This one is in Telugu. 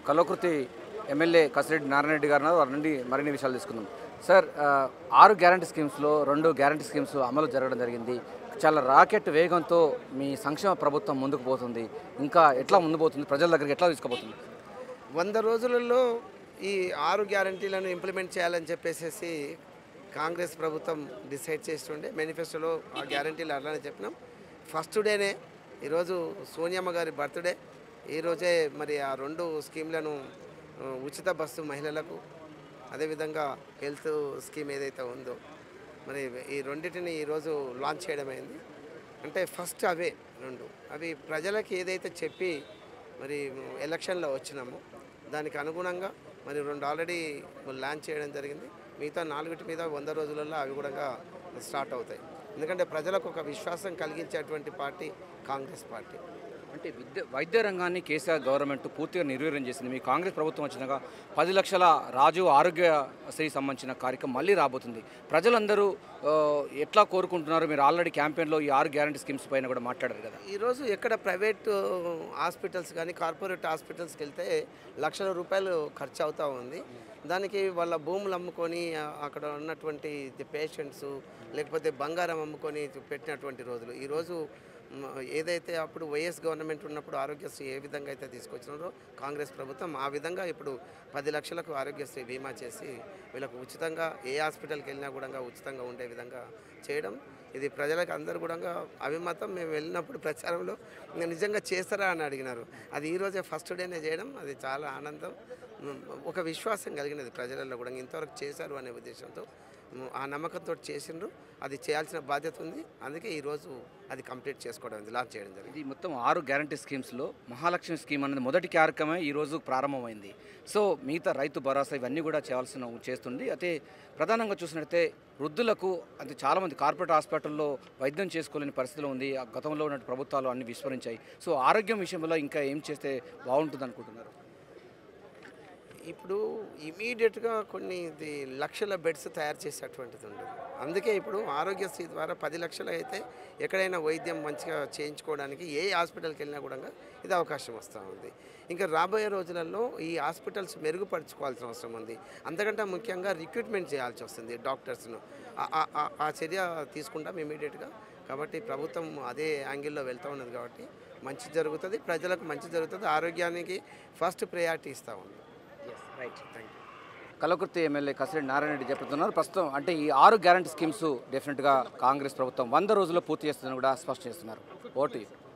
కల్వకుర్తి ఎమ్మెల్యే కసిరెడ్డి నారాయణ రెడ్డి గారు ఉన్నారు. వారి నుండి మరిన్ని విషయాలు తీసుకుందాం సార్ ఆ, ఆరు గ్యారంటీ స్కీమ్స్లో రెండు గ్యారంటీ స్కీమ్స్ అమలు జరగడం జరిగింది చాలా రాకెట్ వేగంతో మీ సంక్షేమ ప్రభుత్వం ముందుకు పోతుంది ఇంకా ఎట్లా ముందు పోతుంది ప్రజల దగ్గరికి ఎట్లా తీసుకుపోతుంది వంద రోజులలో ఈ ఆరు గ్యారంటీలను ఇంప్లిమెంట్ చేయాలని చెప్పేసి కాంగ్రెస్ ప్రభుత్వం డిసైడ్ చేస్తుండే మేనిఫెస్టోలో ఆ గ్యారంటీలు అలానే చెప్పినాం ఫస్ట్ డేనే ఈరోజు సోనియమ్మ గారి బర్త్డే ఈరోజే మరి ఆ రెండు స్కీమ్లను ఆ, ఉచిత బస్సు మహిళలకు అదేవిధంగా హెల్త్ స్కీమ్ ఏదైతే ఉందో మరి ఈ రెండింటిని ఈరోజు లాంచ్ చేయడం అయింది అంటే ఫస్ట్ అవే రెండు అవి ప్రజలకు ఏదైతే చెప్పి మరి ఎలక్షన్లో వచ్చినామో దానికి అనుగుణంగా మరి రెండు ఆల్రెడీ లాంచ్ చేయడం జరిగింది మిగతా నాలుగిటి మీద వంద రోజులలో అవి కూడా స్టార్ట్ అవుతాయి ఎందుకంటే ప్రజలకు ఒక విశ్వాసం కలిగించేటువంటి పార్టీ కాంగ్రెస్ పార్టీ అంటే విద్య వైద్య రంగాన్ని కేసీఆర్ గవర్నమెంట్ పూర్తిగా నిర్వీర్యం చేసింది మీ కాంగ్రెస్ ప్రభుత్వం వచ్చినాక పది లక్షల రాజు ఆరోగ్యశ్రీ సంబంధించిన కార్యక్రమం మళ్ళీ రాబోతుంది ప్రజలందరూ ఆ, ఎట్లా కోరుకుంటున్నారు మీరు ఆల్రెడీ క్యాంపెయిన్లో ఈ ఆరు గ్యారంటీ స్కీమ్స్ పైన కూడా మాట్లాడారు కదా ఈరోజు ఎక్కడ ప్రైవేట్ హాస్పిటల్స్ కానీ కార్పొరేట్ హాస్పిటల్స్కి వెళ్తే లక్షల రూపాయలు ఖర్చు అవుతూ ఉంది దానికి వాళ్ళ భూములు అమ్ముకొని ఆ, అక్కడ ఉన్నటువంటి పేషెంట్స్ లేకపోతే బంగారం అమ్ముకొని పెట్టినటువంటి రోజులు ఈరోజు మ, ఏదైతే అప్పుడు వైఎస్ గవర్నమెంట్ ఉన్నప్పుడు ఆరోగ్యశ్రీ ఏ విధంగా అయితే తీసుకొచ్చినారో కాంగ్రెస్ ప్రభుత్వం ఆ విధంగా ఇప్పుడు పది లక్షలకు ఆరోగ్యశ్రీ బీమా చేసి వీళ్ళకు ఉచితంగా ఏ హాస్పిటల్కి వెళ్ళినా కూడా ఉచితంగా ఉండే విధంగా చేయడం ఇది ప్రజలకు అందరూ కూడా అభిమతం మేము వెళ్ళినప్పుడు ప్రచారంలో "ఇంకా నిజంగా చేస్తారా అని అడిగినారు అది ఈరోజే ఫస్ట్ డేనే చేయడం అది చాలా ఆనందం ఉమ్, ఒక విశ్వాసం కలిగినది ప్రజలలో కూడా ఇంతవరకు చేశారు అనే ఉద్దేశంతో ఉమ్, ఆ నమ్మకంతో చేసిండ్రు అది చేయాల్సిన బాధ్యత ఉంది అందుకే ఈరోజు అది కంప్లీట్ చేసుకోవడం ఉంది లాంచ్ చేయడం జరిగింది ఇది మొత్తం ఆరు గ్యారంటీ స్కీమ్స్లో మహాలక్ష్మి స్కీమ్ అనేది మొదటి కార్యక్రమమే ఈ రోజు ప్రారంభమైంది సో మిగతా రైతు భరోసా ఇవన్నీ కూడా చేయాల్సిన చేస్తుంది అయితే ప్రధానంగా చూసినట్లయితే వృద్ధులకు అది చాలామంది కార్పొరేట్ హాస్పిటల్లో వైద్యం చేసుకోలేని పరిస్థితిలో ఉంది ఆ గతంలో ఉన్న ప్రభుత్వాలు అన్ని విస్మరించాయి సో ఆరోగ్యం విషయంలో ఇంకా ఏం చేస్తే బాగుంటుంది అనుకుంటున్నారు ఇప్పుడు ఇమీడియట్గా కొన్ని ఇది లక్షల బెడ్స్ తయారు చేసేటువంటిది ఉండదు అందుకే ఇప్పుడు ఆరోగ్యశ్రీ ద్వారా పది లక్షలు అయితే ఎక్కడైనా వైద్యం మంచిగా చేయించుకోవడానికి ఏ హాస్పిటల్కి వెళ్ళినా కూడా ఇది అవకాశం వస్తూ ఉంది ఇంకా రాబోయే రోజులలో ఈ హాస్పిటల్స్ మెరుగుపరచుకోవాల్సిన అవసరం ఉంది అంతకంటే ముఖ్యంగా రిక్రూట్మెంట్ చేయాల్సి వస్తుంది డాక్టర్స్ను ఆ- ఆ- ఆ- ఆ చర్య తీసుకుంటాం ఇమీడియట్గా కాబట్టి ప్రభుత్వం అదే యాంగిల్లో వెళ్తూ ఉన్నది కాబట్టి మంచి జరుగుతుంది ప్రజలకు మంచి జరుగుతుంది ఆరోగ్యానికి ఫస్ట్ ప్రయారిటీ ఇస్తూ ఉంది right thank you Kalakurthi MLA Kasireddy Narayana Reddy చెప్తున్నారు ప్రస్తుతం అంటే ఈ ఆరు గ్యారంటీ స్కీమ్స్ డెఫినెట్గా కాంగ్రెస్ ప్రభుత్వం వంద రోజుల్లో పూర్తి చేస్తుందని కూడా స్పష్టం చేస్తున్నారు ఓటు